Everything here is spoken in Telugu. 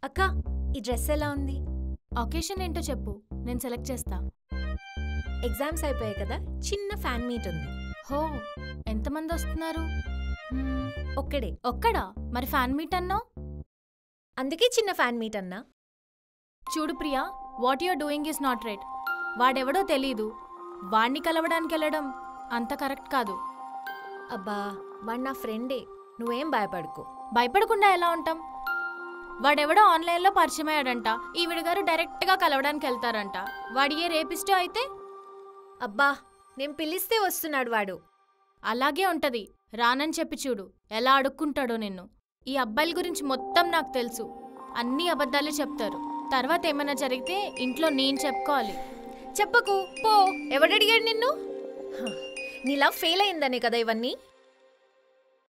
అక్క ఈ డ్రెస్ ఎలా ఉంది ఒకేషన్ ఏంటో చెప్పు నేను సెలెక్ట్ చేస్తా ఎగ్జామ్స్ అయిపోయాయి కదా చిన్న ఫ్యాన్ మీట్ ఉంది హో ఎంతమంది వస్తున్నారు మ్మ్, ఒక్కడే ఒక్కడా మరి ఫ్యాన్ మీట్ అన్నావు అందుకే చిన్న ఫ్యాన్ మీట్ అన్నా చూడు Priya what you're doing is not right వాడెవడో తెలీదు వాణ్ణి కలవడానికి వెళ్ళడం అంత కరెక్ట్ కాదు అబ్బా వాడు నా ఫ్రెండే నువ్వేం భయపడుకో భయపడకుండా ఎలా ఉంటాం వాడెవడో ఆన్లైన్లో పరిచయం అయ్యాడంట ఈవిడ గారు డైరెక్ట్గా కలవడానికి వెళ్తారంట వాడి ఏ రేపిస్టో అయితే అబ్బా నేను పిలిస్తే వస్తున్నాడు వాడు అలాగే ఉంటది రానని చెప్పి చూడు ఎలా అడుక్కుంటాడో నిన్ను ఈ అబ్బాయిల గురించి మొత్తం నాకు తెలుసు అన్ని అబద్ధాలే చెప్తారు తర్వాత ఏమైనా జరిగితే ఇంట్లో నేను చెప్పుకోవాలి చెప్పకు పో ఎవడడిగాడు నిన్ను హ, నీ లవ్ ఫెయిల్ అయిందనే కదా ఇవన్నీ